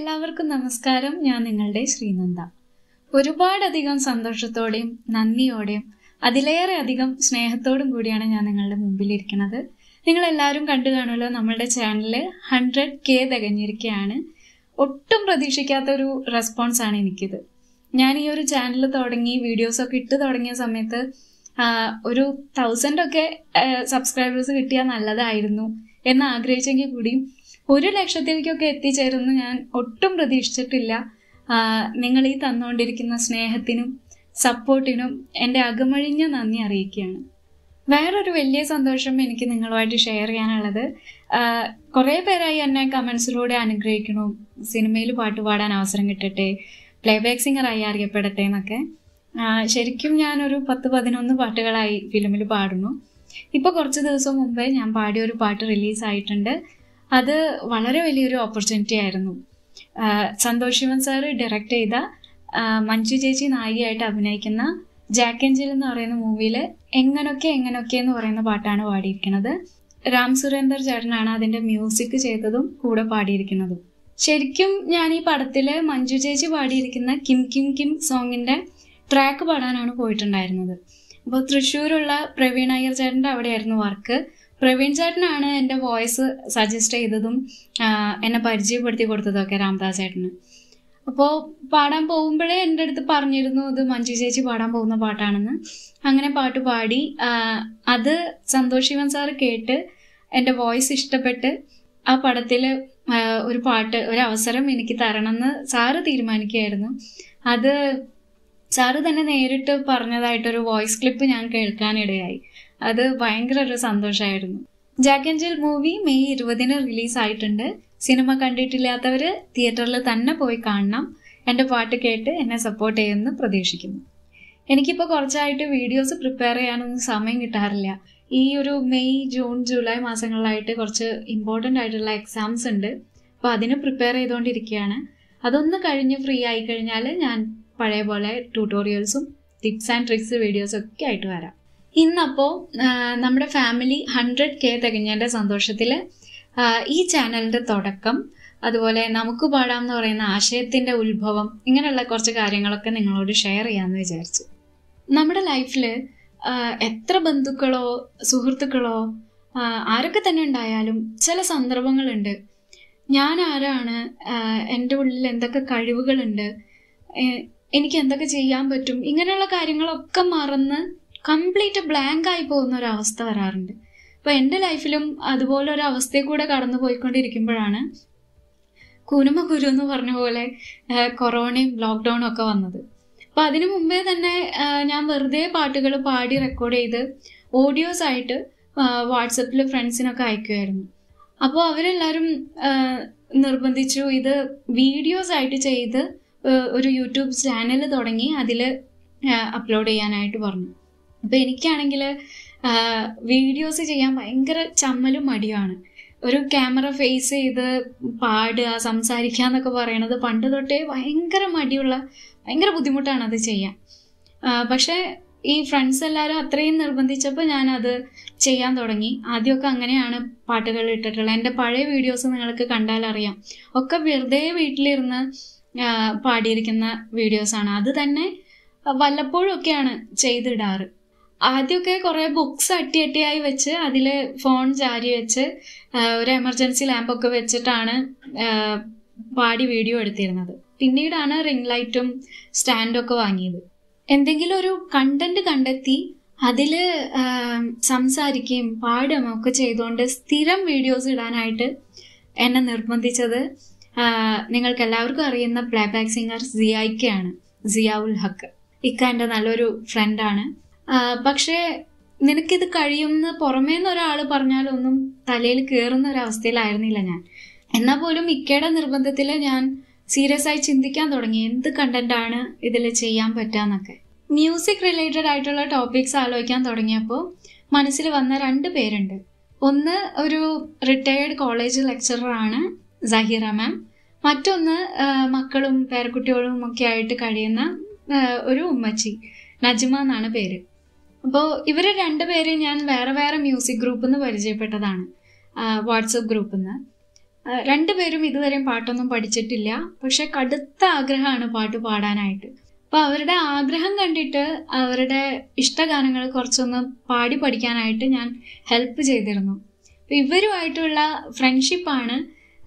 എല്ലാവർക്കും നമസ്കാരം ഞാൻ നിങ്ങളുടെ ശ്രീനന്ദ ഒരുപാടധികം സന്തോഷത്തോടെയും നന്ദിയോടെയും അതിലേറെ അധികം സ്നേഹത്തോടും കൂടിയാണ് ഞാൻ നിങ്ങളുടെ മുമ്പിലിരിക്കുന്നത് നിങ്ങൾ എല്ലാവരും കണ്ടു കാണുമല്ലോ നമ്മളുടെ ചാനലിൽ ഹൺഡ്രഡ് കെ തികഞ്ഞിരിക്കുകയാണ് ഒട്ടും പ്രതീക്ഷിക്കാത്ത ഒരു റെസ്പോൺസ് ആണ് എനിക്കിത് ഞാൻ ഈ ഒരു ചാനൽ തുടങ്ങി വീഡിയോസ് ഒക്കെ ഇട്ട് തുടങ്ങിയ സമയത്ത് ആ, ഒരു തൗസൻഡ് ഒക്കെ സബ്സ്ക്രൈബേഴ്സ് കിട്ടിയാൽ നല്ലതായിരുന്നു എന്ന് ആഗ്രഹിച്ചെങ്കിൽ കൂടിയും ഒരു ലക്ഷത്തിലേക്കൊക്കെ എത്തിച്ചേരുമെന്ന് ഞാൻ ഒട്ടും പ്രതീക്ഷിച്ചിട്ടില്ല ആ, നിങ്ങൾ ഈ തന്നുകൊണ്ടിരിക്കുന്ന സ്നേഹത്തിനും സപ്പോർട്ടിനും എൻ്റെ അകമഴിഞ്ഞ നന്ദി അറിയിക്കുകയാണ് വേറൊരു വലിയ സന്തോഷം എനിക്ക് നിങ്ങളുമായിട്ട് ഷെയർ ചെയ്യാനുള്ളത് കുറേ പേരായി എന്നെ കമൻസിലൂടെ അനുഗ്രഹിക്കണു സിനിമയിൽ പാട്ട് പാടാൻ അവസരം കിട്ടട്ടെ പ്ലേബാക്ക് സിംഗറായി അറിയപ്പെടട്ടെ എന്നൊക്കെ ആ, ശരിക്കും ഞാനൊരു പത്ത് പതിനൊന്ന് പാട്ടുകളായി ഫിലിമിൽ പാടുന്നു ഇപ്പോൾ കുറച്ച് ദിവസം മുമ്പേ ഞാൻ പാടിയ ഒരു പാട്ട് റിലീസായിട്ടുണ്ട് അത് വളരെ വലിയൊരു ഓപ്പർച്യൂണിറ്റി ആയിരുന്നു ആ, സന്തോഷ് ശിവൻ സാറ് ഡയറക്റ്റ് ചെയ്ത ആ, മഞ്ജു ചേച്ചി നായികയായിട്ട് അഭിനയിക്കുന്ന ജാക്ക് എഞ്ചിൽ എന്ന് പറയുന്ന മൂവിയിൽ എങ്ങനൊക്കെ എങ്ങനൊക്കെ എന്ന് പറയുന്ന പാട്ടാണ് പാടിയിരിക്കുന്നത് രാം സുരേന്ദർ ചേട്ടനാണ് അതിന്റെ മ്യൂസിക് ചെയ്തതും കൂടെ പാടിയിരിക്കുന്നതും ശരിക്കും ഞാൻ ഈ പടത്തില് മഞ്ജു ചേച്ചി പാടിയിരിക്കുന്ന കിം കിം കിം സോങ്ങിന്റെ ട്രാക്ക് പാടാനാണ് പോയിട്ടുണ്ടായിരുന്നത് അപ്പോൾ തൃശ്ശൂരുള്ള പ്രവീൺ അയ്യർ ചേട്ടൻ്റെ അവിടെയായിരുന്നു വർക്ക് പ്രവീൺ ചേട്ടനാണ് എൻ്റെ വോയിസ് സജസ്റ്റ് ചെയ്തതും ആ, എന്നെ പരിചയപ്പെടുത്തി കൊടുത്തതൊക്കെ രാംദാസ് ചേട്ടന് അപ്പോൾ പാടാൻ പോകുമ്പോഴേ എൻ്റെ അടുത്ത് പറഞ്ഞിരുന്നു ഇത് മഞ്ജു ചേച്ചി പാടാൻ പോകുന്ന പാട്ടാണെന്ന് അങ്ങനെ പാട്ട് പാടി ആ, അത് സന്തോഷ് ശിവൻ സാറ് കേട്ട് എൻ്റെ വോയിസ് ഇഷ്ടപ്പെട്ട് ആ പടത്തിൽ ഒരു പാട്ട് ഒരു അവസരം എനിക്ക് തരണമെന്ന് സാറ് തീരുമാനിക്കുകയായിരുന്നു അത് സാറ് തന്നെ നേരിട്ട് പറഞ്ഞതായിട്ടൊരു വോയിസ് ക്ലിപ്പ് ഞാൻ കേൾക്കാനിടയായി അത് ഭയങ്കര ഒരു സന്തോഷമായിരുന്നു Jack and Jill movie May ഇരുപതിന് റിലീസ് ആയിട്ടുണ്ട് സിനിമ കണ്ടിട്ടില്ലാത്തവര് തിയേറ്ററിൽ തന്നെ പോയി കാണണം എൻ്റെ പാട്ട് കേട്ട് എന്നെ സപ്പോർട്ട് ചെയ്യുമെന്ന് പ്രതീക്ഷിക്കുന്നു എനിക്കിപ്പോൾ കുറച്ചായിട്ട് വീഡിയോസ് പ്രിപ്പയർ ചെയ്യാനൊന്നും സമയം കിട്ടാറില്ല ഈ ഒരു മെയ് ജൂൺ ജൂലൈ മാസങ്ങളിലായിട്ട് കുറച്ച് ഇമ്പോർട്ടൻ്റ് ആയിട്ടുള്ള എക്സാംസ് ഉണ്ട് അപ്പോൾ അതിന് പ്രിപ്പയർ ചെയ്തുകൊണ്ടിരിക്കുകയാണ് അതൊന്ന് കഴിഞ്ഞ് ഫ്രീ ആയി കഴിഞ്ഞാൽ ഞാൻ പഴയ പോലെ ട്യൂട്ടോറിയൽസും ടിപ്സ് ആൻഡ് ട്രിക്സ് വീഡിയോസും ഒക്കെ ആയിട്ട് വരാം ഇന്നപ്പോൾ നമ്മുടെ ഫാമിലി ഹൺഡ്രഡ് കെ തികഞ്ഞതിൻ്റെ സന്തോഷത്തിൽ ഈ ചാനലിൻ്റെ തുടക്കം അതുപോലെ നമുക്ക് പാടാം എന്ന് പറയുന്ന ആശയത്തിൻ്റെ ഉത്ഭവം ഇങ്ങനെയുള്ള കുറച്ച് കാര്യങ്ങളൊക്കെ നിങ്ങളോട് ഷെയർ ചെയ്യാമെന്ന് വിചാരിച്ചു നമ്മുടെ ലൈഫിൽ എത്ര ബന്ധുക്കളോ സുഹൃത്തുക്കളോ ആ, ആരൊക്കെ തന്നെ ഉണ്ടായാലും ചില സന്ദർഭങ്ങളുണ്ട് ഞാൻ ആരാണ് ആ, എൻ്റെ ഉള്ളിൽ എന്തൊക്കെ കഴിവുകളുണ്ട് ഏ- എനിക്ക് എന്തൊക്കെ ചെയ്യാൻ പറ്റും ഇങ്ങനെയുള്ള കാര്യങ്ങളൊക്കെ മറന്ന് കംപ്ലീറ്റ് ബ്ലാങ്ക് ആയി പോകുന്ന ഒരു അവസ്ഥ വരാറുണ്ട് അപ്പൊ എൻ്റെ ലൈഫിലും അതുപോലെ ഒരു അവസ്ഥയിൽ കൂടെ കടന്നു പോയിക്കൊണ്ടിരിക്കുമ്പോഴാണ് കുനുമ കുരു എന്ന് പറഞ്ഞ പോലെ ആ, കൊറോണയും ലോക്ക്ഡൗണും ഒക്കെ വന്നത് അപ്പൊ അതിനു മുമ്പേ തന്നെ ആ, ഞാൻ വെറുതെ പാട്ടുകൾ പാടി റെക്കോർഡ് ചെയ്ത് ഓഡിയോസ് ആയിട്ട് വാട്സപ്പിൽ ഫ്രണ്ട്സിനൊക്കെ അയക്കുമായിരുന്നു അപ്പോൾ അവരെല്ലാവരും ആ, നിർബന്ധിച്ചു ഇത് വീഡിയോസ് ആയിട്ട് ചെയ്ത് ആ, ഒരു യൂട്യൂബ് ചാനൽ തുടങ്ങി അതിൽ അപ്ലോഡ് ചെയ്യാനായിട്ട് പറഞ്ഞു അപ്പോൾ എനിക്കാണെങ്കിൽ വീഡിയോസ് ചെയ്യാൻ ഭയങ്കര ചമ്മലും മടിയാണ് ഒരു ക്യാമറ ഫേസ് ചെയ്ത് പാടുക സംസാരിക്കുക എന്നൊക്കെ പറയണത് പണ്ട് തൊട്ടേ ഭയങ്കര മടിയുള്ള ഭയങ്കര ബുദ്ധിമുട്ടാണ് അത് ചെയ്യാൻ ആ, പക്ഷേ ഈ ഫ്രണ്ട്സ് എല്ലാവരും അത്രയും നിർബന്ധിച്ചപ്പോൾ ഞാനത് ചെയ്യാൻ തുടങ്ങി ആദ്യമൊക്കെ അങ്ങനെയാണ് പാട്ടുകൾ ഇട്ടിട്ടുള്ളത് എൻ്റെ പഴയ വീഡിയോസ് നിങ്ങൾക്ക് കണ്ടാൽ അറിയാം ഒക്കെ വെറുതെ വീട്ടിലിരുന്ന് ആ, പാടിയിരിക്കുന്ന വീഡിയോസാണ് അത് തന്നെ വല്ലപ്പോഴും ഒക്കെയാണ് ചെയ്തിടാറ് ആദ്യമൊക്കെ കുറേ ബുക്സ് അട്ടി അട്ടിയായി വെച്ച് അതിൽ ഫോൺ ചാരി വെച്ച് ആ, ഒരു എമർജൻസി ലാമ്പൊക്കെ വെച്ചിട്ടാണ് ആ, പാടി വീഡിയോ എടുത്തിരുന്നത് പിന്നീടാണ് റിംഗ് ലൈറ്റും സ്റ്റാൻഡും ഒക്കെ വാങ്ങിയത് എന്തെങ്കിലും ഒരു കണ്ടന്റ് കണ്ടെത്തി അതിൽ സംസാരിക്കുകയും പാടുകയും ഒക്കെ ചെയ്തുകൊണ്ട് സ്ഥിരം വീഡിയോസ് ഇടാനായിട്ട് എന്നെ നിർബന്ധിച്ചത് ആ, നിങ്ങൾക്ക് എല്ലാവർക്കും അറിയുന്ന പ്ലേബാക്ക് സിംഗർ സിയായിക്കയാണ് സിയാവുൽ ഹക്ക് ഇക്ക എൻ്റെ നല്ലൊരു ഫ്രണ്ടാണ് പക്ഷേ നിനക്കിത് കഴിയുമെന്ന് പുറമേ നിന്ന് ഒരാൾ പറഞ്ഞാലൊന്നും തലയിൽ കയറുന്ന ഒരു അവസ്ഥയിലായിരുന്നില്ല ഞാൻ എന്നാൽ പോലും ഇക്കയുടെ നിർബന്ധത്തിൽ ഞാൻ സീരിയസ് ആയി ചിന്തിക്കാൻ തുടങ്ങി എന്ത് കണ്ടന്റാണ് ഇതിൽ ചെയ്യാൻ പറ്റാന്നൊക്കെ മ്യൂസിക് റിലേറ്റഡ് ആയിട്ടുള്ള ടോപ്പിക്സ് ആലോചിക്കാൻ തുടങ്ങിയപ്പോൾ മനസ്സിൽ വന്ന രണ്ട് പേരുണ്ട് ഒന്ന് ഒരു റിട്ടയേർഡ് കോളേജ് ലെക്ചററാണ് സഹീറ മാം മറ്റൊന്ന് ആ, മക്കളും പേരക്കുട്ടികളും ഒക്കെ ആയിട്ട് കഴിയുന്ന ആ, ഒരു ഉമ്മച്ചി നജ്മ എന്നാണ് പേര് അപ്പോൾ ഇവർ രണ്ടുപേരെ ഞാൻ വേറെ വേറെ മ്യൂസിക് ഗ്രൂപ്പിൽ നിന്ന് പരിചയപ്പെട്ടതാണ് വാട്സപ്പ് ഗ്രൂപ്പിൽ നിന്ന് ആ, രണ്ടുപേരും ഇതുവരെയും പാട്ടൊന്നും പഠിച്ചിട്ടില്ല പക്ഷെ കടുത്ത ആഗ്രഹമാണ് പാട്ട് പാടാനായിട്ട് അപ്പൊ അവരുടെ ആഗ്രഹം കണ്ടിട്ട് അവരുടെ ഇഷ്ടഗാനങ്ങൾ കുറച്ചൊന്ന് പാടി പഠിക്കാനായിട്ട് ഞാൻ ഹെൽപ്പ് ചെയ്തിരുന്നു അപ്പൊ ഇവരുമായിട്ടുള്ള ഫ്രണ്ട്ഷിപ്പാണ്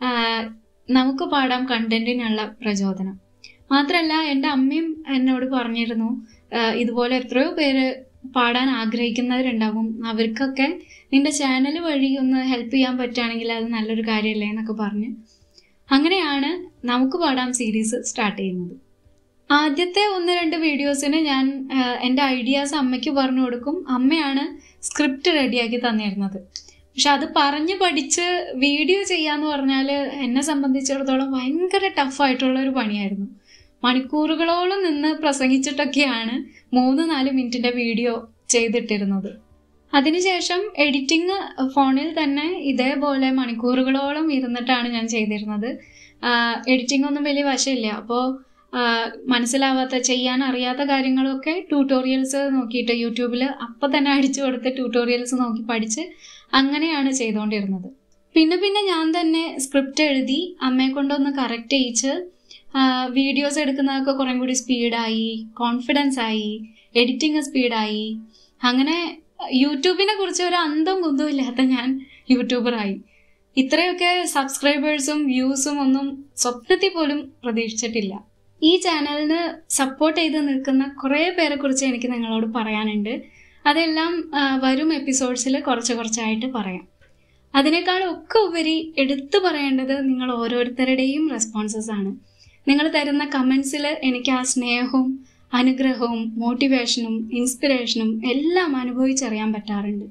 നമുക്ക് പാടാം കണ്ടന്റിനുള്ള പ്രചോദനം മാത്രമല്ല എൻ്റെ അമ്മയും എന്നോട് പറഞ്ഞിരുന്നു ആ, ഇതുപോലെ എത്രയോ പേര് പാടാൻ ആഗ്രഹിക്കുന്നവരുണ്ടാവും അവർക്കൊക്കെ നിന്റെ ചാനൽ വഴി ഒന്ന് ഹെൽപ്പ് ചെയ്യാൻ പറ്റുകയാണെങ്കിൽ അത് നല്ലൊരു കാര്യമല്ലേ എന്നൊക്കെ പറഞ്ഞ് അങ്ങനെയാണ് നമുക്ക് പാടാം സീരീസ് സ്റ്റാർട്ട് ചെയ്യുന്നത് ആദ്യത്തെ ഒന്ന് രണ്ട് വീഡിയോസിന് ഞാൻ ആ, എൻ്റെ ഐഡിയാസ് അമ്മയ്ക്ക് പറഞ്ഞു കൊടുക്കും അമ്മയാണ് സ്ക്രിപ്റ്റ് റെഡിയാക്കി തന്നിരുന്നത് പക്ഷെ അത് പറഞ്ഞ് പഠിച്ച് വീഡിയോ ചെയ്യാന്ന് പറഞ്ഞാൽ എന്നെ സംബന്ധിച്ചിടത്തോളം ഭയങ്കര ടഫായിട്ടുള്ള ഒരു പണിയായിരുന്നു മണിക്കൂറുകളോളം നിന്ന് പ്രസംഗിച്ചിട്ടൊക്കെയാണ് മൂന്ന് നാല് മിനിറ്റിന്റെ വീഡിയോ ചെയ്തിട്ടിരുന്നത് അതിനുശേഷം എഡിറ്റിംഗ് ഫോണിൽ തന്നെ ഇതേപോലെ മണിക്കൂറുകളോളം ഇരുന്നിട്ടാണ് ഞാൻ ചെയ്തിരുന്നത് എഡിറ്റിംഗ് ഒന്നും വലിയ വശമില്ല അപ്പോൾ മനസ്സിലാവാത്ത ചെയ്യാൻ അറിയാത്ത കാര്യങ്ങളൊക്കെ ട്യൂട്ടോറിയൽസ് നോക്കിയിട്ട് യൂട്യൂബിൽ അപ്പം തന്നെ അടിച്ചു കൊടുത്ത് ട്യൂട്ടോറിയൽസ് നോക്കി പഠിച്ച് അങ്ങനെയാണ് ചെയ്തുകൊണ്ടിരുന്നത് പിന്നെ പിന്നെ ഞാൻ തന്നെ സ്ക്രിപ്റ്റ് എഴുതി അമ്മയെ കൊണ്ടൊന്ന് കറക്റ്റ് ചെയ്യിച്ച് വീഡിയോസ് എടുക്കുന്നതൊക്കെ കുറേ കൂടി സ്പീഡായി കോൺഫിഡൻസ് ആയി എഡിറ്റിംഗ് സ്പീഡായി അങ്ങനെ യൂട്യൂബിനെ കുറിച്ച് ഒരു അന്തം കുന്തവും ഇല്ലാത്ത ഞാൻ യൂട്യൂബറായി ഇത്രയൊക്കെ സബ്സ്ക്രൈബേഴ്സും വ്യൂസും ഒന്നും സ്വപ്നത്തിൽ പോലും പ്രതീക്ഷിച്ചിട്ടില്ല ഈ ചാനലിന് സപ്പോർട്ട് ചെയ്ത് നിൽക്കുന്ന കുറേ പേരെ കുറിച്ച് എനിക്ക് നിങ്ങളോട് പറയാനുണ്ട് അതെല്ലാം ആ, വരും എപ്പിസോഡ്സിൽ കുറച്ച് കുറച്ചായിട്ട് പറയാം അതിനേക്കാളൊക്കെ ഉപരി എടുത്തു പറയേണ്ടത് നിങ്ങൾ ഓരോരുത്തരുടെയും റെസ്പോൺസസ് ആണ് നിങ്ങൾ തരുന്ന കമൻസിൽ എനിക്ക് ആ സ്നേഹവും അനുഗ്രഹവും മോട്ടിവേഷനും ഇൻസ്പിറേഷനും എല്ലാം അനുഭവിച്ചറിയാൻ പറ്റാറുണ്ട്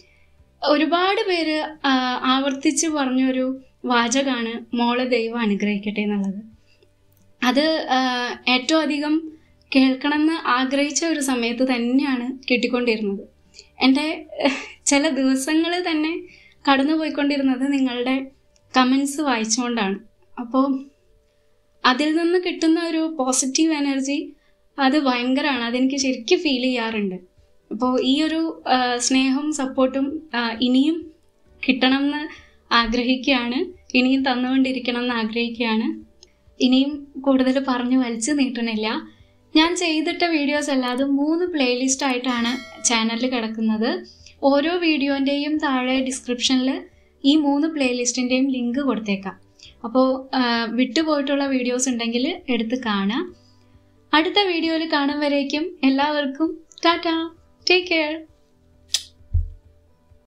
ഒരുപാട് പേര് ആ, ആവർത്തിച്ച് പറഞ്ഞൊരു വാചകാണ് മോളെ ദൈവം അനുഗ്രഹിക്കട്ടെ എന്നുള്ളത് അത് ആ, ഏറ്റവും അധികം കേൾക്കണമെന്ന് ആഗ്രഹിച്ച ഒരു സമയത്ത് തന്നെയാണ് കിട്ടിക്കൊണ്ടിരുന്നത് എൻ്റെ ചില ദിവസങ്ങൾ തന്നെ കടന്നു പോയിക്കൊണ്ടിരുന്നത് നിങ്ങളുടെ കമൻസ് വായിച്ചുകൊണ്ടാണ് അപ്പോൾ അതിൽ നിന്ന് കിട്ടുന്ന ഒരു പോസിറ്റീവ് എനർജി അത് ഭയങ്കരമാണ് അതെനിക്ക് ശരിക്കും ഫീൽ ചെയ്യാറുണ്ട് അപ്പോൾ ഈ ഒരു ആ, സ്നേഹവും സപ്പോർട്ടും ആ, ഇനിയും കിട്ടണം എന്ന് ആഗ്രഹിക്കുകയാണ് ഇനിയും തന്നുകൊണ്ടിരിക്കണം എന്ന് ആഗ്രഹിക്കുകയാണ് ഇനിയും കൂടുതൽ പറഞ്ഞു വലിച്ചു നീട്ടണില്ല ഞാൻ ചെയ്തിട്ട വീഡിയോസ് അല്ലാതെ മൂന്ന് പ്ലേലിസ്റ്റ് ആയിട്ടാണ് ചാനലിൽ കിടക്കുന്നത് ഓരോ വീഡിയോൻ്റെയും താഴെ ഡിസ്ക്രിപ്ഷനിൽ ഈ മൂന്ന് പ്ലേലിസ്റ്റിൻ്റെയും ലിങ്ക് കൊടുത്തേക്കാം അപ്പോൾ വിട്ടുപോയിട്ടുള്ള വീഡിയോസ് ഉണ്ടെങ്കിൽ എടുത്ത് കാണാം അടുത്ത വീഡിയോയിൽ കാണും വരേക്കും എല്ലാവർക്കും ടാറ്റ ടേക്ക് കെയർ